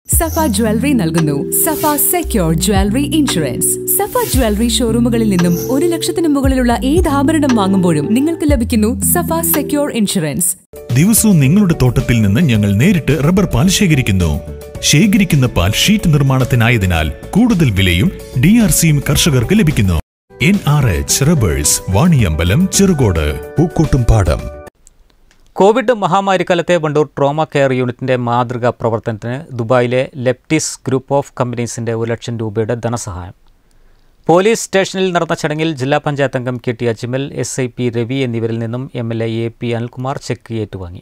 സഫ jewellery നൽകുന്നു Safa secure jewellery insurance Safa jewellery ഷോറൂമുകളിൽ നിന്നും ഒരു ലക്ഷത്തിന് മുകളിലുള്ള ഏത് ആഭരണം വാങ്ങുമ്പോഴും നിങ്ങൾക്ക് ലഭിക്കുന്നു സഫ സെക്യൂർ ഇൻഷുറൻസ് ദിവസവും നിങ്ങളുടെ തോട്ടത്തിൽ നിന്ന് ഞങ്ങൾ നേരിട്ട് റബ്ബർ പാൽ ശേഖരിക്കുന്നു ശേഖരിക്കുന്ന പാൽ ഷീറ്റ് നിർമ്മാണത്തിനായതിനാൽ കൂടുതൽ വിലയും ഡി ആർ സിയും കർഷകർക്ക് ലഭിക്കുന്നു N R H rubbers Vaniyambalam Cherukode Pookkottumpadam Covid മഹാമാരിക്കാലത്തെ വണ്ടൂർ ട്രോമ കെയർ യൂണിറ്റിന്റെ മാതൃകാ പ്രവർത്തനത്തിന് ദുബായിലെ ലെപ്റ്റിസ് ഗ്രൂപ്പ് ഓഫ് കമ്പനീസിന്റെ ഒരു ലക്ഷം രൂപയുടെ ധനസഹായം പോലീസ് സ്റ്റേഷനിൽ നടന്ന ചടങ്ങിൽ ജില്ലാ പഞ്ചായത്ത് അംഗം K T Ajmal S I P Ravi എന്നിവരിൽ നിന്നും M L A A P Anilkumar cheque ഏറ്റുവാങ്ങി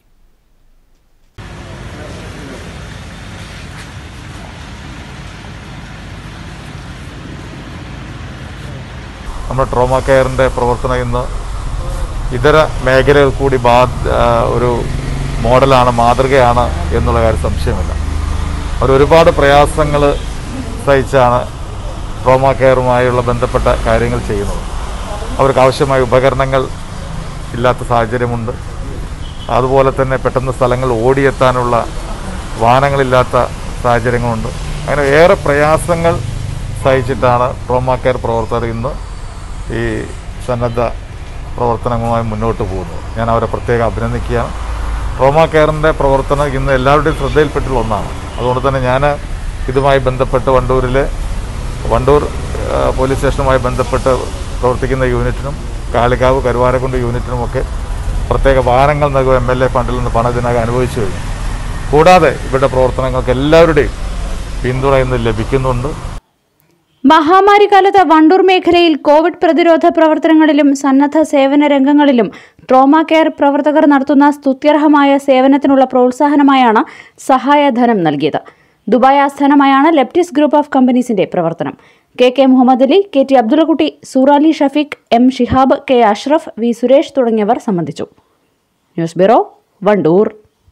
നമ്മുടെ ട്രോമ കെയറിൻ്റെ പ്രവർത്തനം ഇന്ന് ഇതര മേഖലകൾ കൂടി ബാ ആ, ഒരു മോഡലാണ് മാതൃകയാണ് എന്നുള്ള കാര്യം സംശയമില്ല അവർ ഒരുപാട് പ്രയാസങ്ങൾ സഹിച്ചാണ് ട്രോമ കെയറുമായുള്ള ബന്ധപ്പെട്ട കാര്യങ്ങൾ ചെയ്യുന്നത് അവർക്ക് ആവശ്യമായ ഉപകരണങ്ങൾ ഇല്ലാത്ത സാഹചര്യമുണ്ട് അതുപോലെ തന്നെ പെട്ടെന്ന് സ്ഥലങ്ങൾ ഓടിയെത്താനുള്ള വാഹനങ്ങളില്ലാത്ത സാഹചര്യങ്ങളുണ്ട് അങ്ങനെ ഏറെ പ്രയാസങ്ങൾ സഹിച്ചിട്ടാണ് ട്രോമ കെയർ പ്രവർത്തകർ ഇന്ന് ഈ സന്നദ്ധ പ്രവർത്തനങ്ങളുമായി മുന്നോട്ട് പോകുന്നത് ഞാൻ അവരെ പ്രത്യേകം അഭിനന്ദിക്കുകയാണ് ട്രോമ കെയറിൻ്റെ പ്രവർത്തനം ഇന്ന് എല്ലാവരുടെയും ശ്രദ്ധയിൽപ്പെട്ടുള്ള ഒന്നാണ് അതുകൊണ്ട് തന്നെ ഞാൻ ഇതുമായി ബന്ധപ്പെട്ട് വണ്ടൂരിലെ വണ്ടൂർ ആ, പോലീസ് സ്റ്റേഷനുമായി ബന്ധപ്പെട്ട് പ്രവർത്തിക്കുന്ന യൂണിറ്റിനും കാളികാവ് കരുവാരക്കുണ്ട് യൂണിറ്റിനുമൊക്കെ പ്രത്യേക വാഹനങ്ങൾ നൽകുക എം എൽ എ ഫണ്ടിൽ നിന്ന് പണം ഇതിനകം അനുഭവിച്ചു കഴിഞ്ഞു കൂടാതെ ഇവരുടെ പ്രവർത്തനങ്ങൾക്ക് എല്ലാവരുടെയും പിന്തുണ ഇന്ന് ലഭിക്കുന്നുണ്ട് മഹാമാരി കാലത്ത് വണ്ടൂർ മേഖലയിൽ കോവിഡ് പ്രതിരോധ പ്രവർത്തനങ്ങളിലും സന്നദ്ധ സേവന രംഗങ്ങളിലും ട്രോമ കെയർ പ്രവർത്തകർ നടത്തുന്ന സ്തുത്യർഹമായ സേവനത്തിനുള്ള പ്രോത്സാഹനമായാണ് സഹായധനം നൽകിയത് ദുബായ് ആസ്ഥാനമായാണ് ലെപ്റ്റിസ് ഗ്രൂപ്പ് ഓഫ് കമ്പനീസിന്റെ പ്രവർത്തനം K K Muhammad Ali K T Abdullakutty Surali Shafeeq M Shihab K Ashraf V Suresh തുടങ്ങിയവർ സംബന്ധിച്ചു ന്യൂസ് ബ്യൂറോ വണ്ടൂർ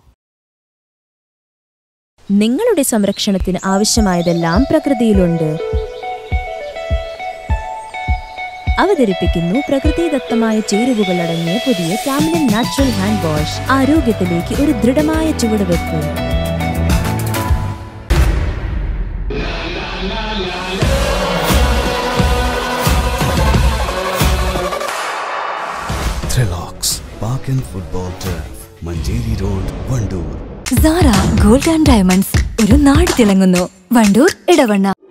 നിങ്ങളുടെ സംരക്ഷണത്തിന് ആവശ്യമായതെല്ലാം പ്രകൃതിയിലുണ്ട് അവതരിപ്പിക്കുന്നു പ്രകൃതിദത്തമായ ചേരുവകൾ അടങ്ങിയ പുതിയ കാമിലൻ നാച്ചുറൽ ഹാൻഡ് വാഷ് ആരോഗ്യത്തിലേക്ക് ഒരു ദൃഢമായ ചുവടുവെപ്പ് Thrillocks Park and Football Turf, Manjeri Road, Vandoor. Sara gold and diamonds ഒരു നാട് തിളങ്ങുന്നു വണ്ടൂർ ഇടവണ്ണ